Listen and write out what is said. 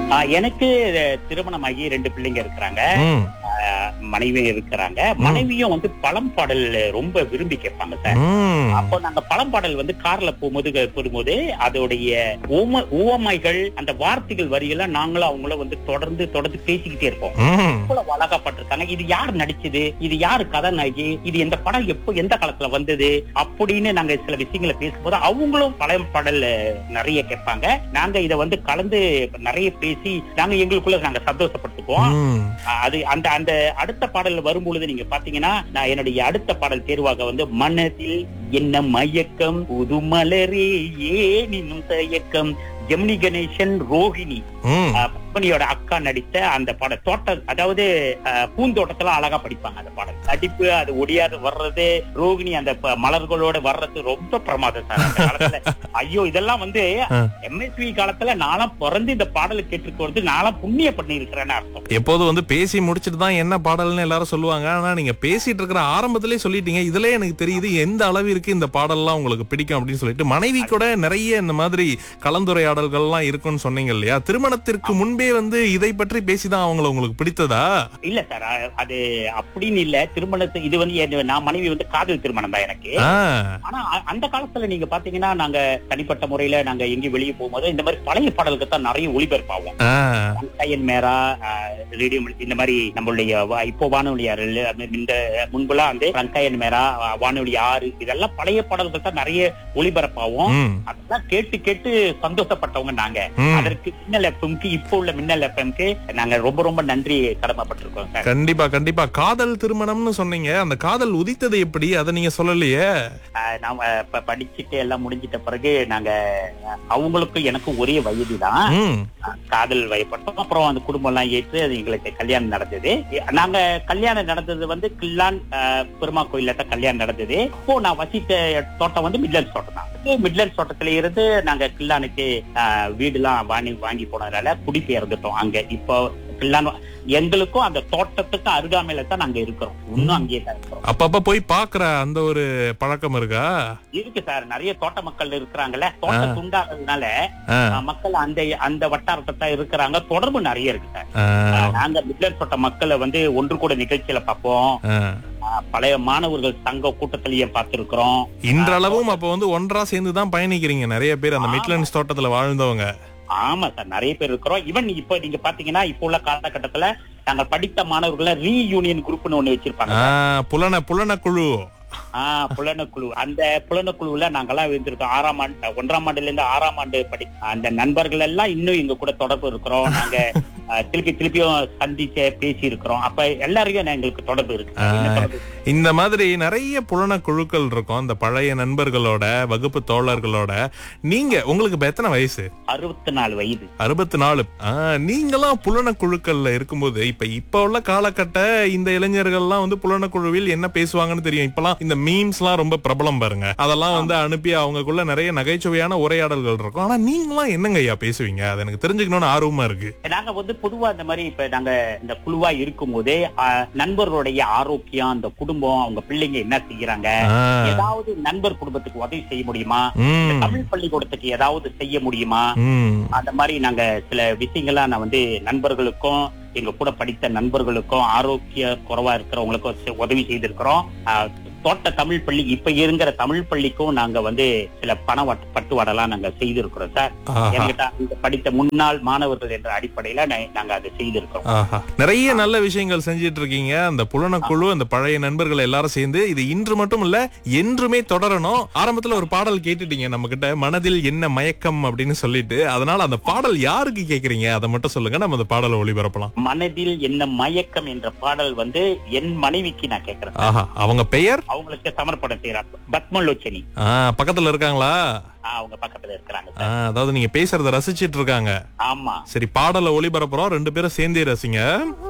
ஆ, எனக்கு திருமணமாகி ரெண்டு பிள்ளைங்க இருக்கிறாங்க ம், மனைவி இருக்கிறாங்க மனைவியும் வந்து பழம் பாடல் ரொம்ப விரும்பி கேட்பாங்க சார் ம். அப்போ நாங்க பழம்பாடல் வந்து கார்ல போகும்போது போகும்போது அதோடைய உவம உவமைகள் அந்த வார்த்தைகள் வரியெல்லாம் நாங்களும் அவங்கள வந்து தொடர்ந்து தொடர்ந்து பேசிக்கிட்டே இருப்போம் ம். இவ்வளவு அழகா பட்டிருக்காங்க இது யார் நடிச்சது இது யாரு கதாநாயகி இது எந்த படம் எப்போ எந்த காலத்துல வந்தது அப்படின்னு நாங்க சில விஷயங்களை பேசும்போது அவங்களும் பழைய பாடல் நிறைய கேட்பாங்க நாங்க இத வந்து கலந்து நிறைய பேசி நாங்க எங்களுக்குள்ள நாங்க சந்தோஷப்பட்டுக்குவோம் ம். அது அந்த அந்த அடுத்த பாடல் வரும்பொழுது நீங்க பாத்தீங்கன்னா நான் என்னுடைய அடுத்த பாடல் தேர்வாக வந்து மனதில் என்ன மயக்கம் புது மலரே ஏன் இன்னும் தயக்கம் ஜெமினி கணேசன் ரோஹிணி ம். அஹ், பத்மினியோட அக்கா நடித்த அந்த பாடல் தோட்ட அதாவது அஹ், பூந்தோட்டத்துல அழகா படிப்பாங்க அந்த பாடல் நடிப்பு அது ஒடியாது வர்றது ரோகிணி அந்த ப- மலர்களோட வர்றது ரொம்ப பிரமாதம் சார் அந்த காலத்துல ஐயோ இதெல்லாம் வந்து ஆ. எம்எஸ்வி காலத்துல நானும் பிறந்து இந்த பாடலை கேட்டுருக்கிறது நானும் புண்ணிய பண்ணி இருக்கிறேன்னு அர்த்தம் எப்போது வந்து பேசி முடிச்சிட்டு தான் என்ன பாடல்னு எல்லாரும் சொல்லுவாங்க ஆனா நீங்க பேசிட்டு இருக்கிற ஆரம்பத்திலே சொல்லிட்டீங்க இதுலயே எனக்கு தெரியுது எந்த அளவிற்கு இந்த பாடல்லாம் உங்களுக்கு பிடிக்கும் அப்படின்னு சொல்லிட்டு மனைவி கூட நிறைய இந்த மாதிரி கலந்துரையாடல்கள்லாம் இருக்கும்னு சொன்னீங்க இல்லையா திருமணத்திற்கு முன்பே வந்து இதை பற்றி பேசிதான் அவங்கள உங்களுக்கு பிடித்ததா இல்ல சார் அ- அது அப்படின்னு இல்ல திருமணத்து இது வந்து என் நான் மனைவி வந்து காதல் திருமணம் தான் எனக்கு ஆ, ஆனா அ- அந்த காலத்துல நீங்க பாத்தீங்கன்னா நாங்க தனிப்பட்ட முறையில நாங்க எங்கேயும் வெளியே போகும்போது இந்த மாதிரி பழைய பாடல்கள் தான் நிறைய ஒளிபரப்பாகும் ஆ, கையன் மேரா ரேடியோ இந்த மாதிரி நம்மளுடைய வா- இப்போ வானொலி ஆறு இந்த முன்பெல்லாம் வந்து ரங்காயன் மேரா அஹ், வானொலி ஆறு இதெல்லாம் பழைய பாடல்கள் தான் நிறைய ஒளிபரப்பாகும் ம், அதெல்லாம் கேட்டு கேட்டு சந்தோஷப்பட்டவங்க நாங்க ம். அதற்கு மின்னல் எஃப்எம்க்கு இப்போ உள்ள மின்னல் எஃப்எம்க்கு நாங்க ரொம்ப ரொம்ப நன்றி கடமைப்பட்டிருக்கோம் சார் கண்டிப்பா கண்டிப்பா காதல் திருமணம்னு சொன்னீங்க அந்த காதல் உதித்தது எப்படி அதை நீங்க சொல்லலையே அஹ், நாம இப்ப படிச்சுட்டு எல்லாம் முடிஞ்சிட்ட பிறகு நாங்க அஹ், அவங்களுக்கும் எனக்கும் ஒரே வயது தான் ம், காதல் வயப்பட்டோம் அப்புறம் அந்த குடும்பம் எல்லாம் ஏற்று அது எங்களுக்கு கல்யாணம் நடந்தது நாங்க கல்யாணம் நடந்தது வந்து கில்லான் அஹ், பெருமா கோயில்ல தான் கல்யாணம் நடந்தது அப்போ நான் வசித்த தோட்டம் வந்து மிட்லண்ட்ஸ் தோட்டம் தான் மிட்லண்ட்ஸ் தோட்டத்துல இருந்து நாங்க கில்லானுக்கு அஹ், வீடுலாம் வாங்கி வாங்கி போனதுனால குடிபெயர்ந்துட்டோம் அங்க இப்போ கில்லான் எங்களுக்கும் அந்த தோட்டத்துக்கு அருகாமையில தான் நாங்க இருக்கிறோம் இன்னும் அங்கேயே தான் இருக்கிறோம் அப்பப்ப போய் பாக்குற அந்த ஒரு பழக்கம் இருக்கா இருக்கு சார் நிறைய தோட்ட மக்கள் இருக்கிறாங்கல்ல தோட்டம் துண்டாடுறதுனால ஆ, அஹ், மக்கள் அந்த அந்த வட்டாரத்தை தான் இருக்கிறாங்க தொடர்பு நிறைய இருக்கு சார் ஆ, அஹ் நாங்க மிட்லர் தோட்ட மக்களை வந்து ஒன்று கூட நிகழ்ச்சியில பார்ப்போம் ஆ. அஹ் பழைய மாணவர்கள் சங்க கூட்டத்திலேயே பார்த்திருக்கிறோம் இன்றளவும் அப்ப வந்து ஒன்றா சேர்ந்து தான் பயணிக்கிறீங்க நிறைய பேர் அந்த மிட்லண்ட்ஸ் தோட்டத்துல வாழ்ந்தவங்க ஆமா சார் நிறைய பேர் இருக்கிறோம் ஈவன் இப்ப நீங்க பாத்தீங்கன்னா இப்ப உள்ள காலகட்டத்துல நாங்கள் படித்த மாணவர்களை ரீயூனியன் குரூப்னு ஒண்ணு வச்சிருப்பாங்க ஆ, புலன புலன குழு ஆஹ் புலனக்குழு அந்த புலனக்குழுவுல நாங்கெல்லாம் இருந்திருக்கோம் ஆறாம் ஆண்டு ஒன்றாம் ஆண்டுல இருந்து ஆறாம் ஆண்டு படி அந்த நண்பர்கள் எல்லாம் இன்னும் எங்க கூட தொடர்பு இருக்கிறோம் நாங்க அஹ், திருப்பி திருப்பியும் சந்திச்ச பேசி இருக்கிறோம் அப்ப எல்லாரையும் எங்களுக்கு தொடர்பு இருக்கு என்ன தொடர்பு? இந்த மாதிரி நிறைய புலன குழுக்கள் இருக்கும் அந்த பழைய நண்பர்களோட வகுப்பு தோழர்களோட நீங்க உங்களுக்கு இப்ப எத்தனை வயசு அறுபத்தி நாலு வயது அறுபத்தி நாலு நீங்களாம் புலன குழுக்கள்ல இருக்கும்போது இப்ப இப்ப உள்ள காலகட்ட இந்த இளைஞர்கள்லாம் வந்து புலன குழுவில் என்ன பேசுவாங்கன்னு தெரியும் இப்பெல்லாம் இந்த மீம்ஸ் எல்லாம் ரொம்ப பிரபலம் பாருங்க அதெல்லாம் வந்து அனுப்பி அவங்களுக்குள்ள நிறைய நகைச்சுவையான உரையாடல்கள் இருக்கும் ஆனா நீங்களாம் என்னங்க ஐயா பேசுவீங்க அது எனக்கு தெரிஞ்சுக்கணும்னு ஆர்வமா இருக்கு நாங்க வந்து பொதுவா இந்த மாதிரி இப்ப நாங்க இந்த குழுவா இருக்கும் போதே நண்பர்களுடைய ஆரோக்கியம் அந்த குடும்பம் அவங்க பிள்ளைங்க என்ன செய்யறாங்க ஆ, ஏதாவது நண்பர் குடும்பத்துக்கு உதவி செய்ய முடியுமா ம், தமிழ் பள்ளிக்கூடத்துக்கு ஏதாவது செய்ய முடியுமா ம், அந்த மாதிரி நாங்க சில விஷயங்களா நான் வந்து நண்பர்களுக்கும் எங்க கூட படித்த நண்பர்களுக்கும் ஆரோக்கிய குறைவா இருக்கிறவங்களுக்கும் செ- உதவி செய்திருக்கிறோம் ஆஹ், தோட்ட தமிழ் பள்ளி இப்ப இருக்கிற தமிழ் பள்ளிக்கும் நாங்க வந்து சில பண வட்- பட்டுவாடெல்லாம் நாங்க செய்திருக்கிறோம் சார் ஆஹா. என்கிட்ட அங்க படித்த முன்னாள் மாணவர்கள் என்ற அடிப்படையில நா- நாங்க அதை செய்திருக்கிறோம் ஆஹா. நிறைய நல்ல விஷயங்கள் செஞ்சிட்டு இருக்கீங்க அந்த புலனக்குழு அந்த பழைய நண்பர்கள் எல்லாரும் சேர்ந்து இது இன்று மட்டும் இல்ல என்றுமே தொடரணும் ஆரம்பத்துல ஒரு பாடல் கேட்டுட்டீங்க நம்ம கிட்ட மனதில் என்ன மயக்கம் அப்படின்னு சொல்லிட்டு அதனால அந்த பாடல் யாருக்கு கேக்குறீங்க அதை மட்டும் சொல்லுங்க நம்ம அந்த பாடலை ஒளிபரப்பலாம் மனதில் என்ன மயக்கம் என்ற பாடல் வந்து என் மனைவிக்கு நான் கேட்கிறேன் ஆஹா அவங்க பெயர் அவங்களுக்கு சமர்ப்பணம் செய்யறாங்க பத்மலோச்சனி ஆ, பக்கத்துல இருக்காங்களா ஆஹ், அவங்க பக்கத்துல இருக்கிறாங்க ஆ, அதாவது நீங்க பேசுறத ரசிச்சிட்டு இருக்காங்க ஆமா சரி பாடலை ஒளிபரப்புறோம் ரெண்டு பேரும் சேர்ந்தே ரசிங்க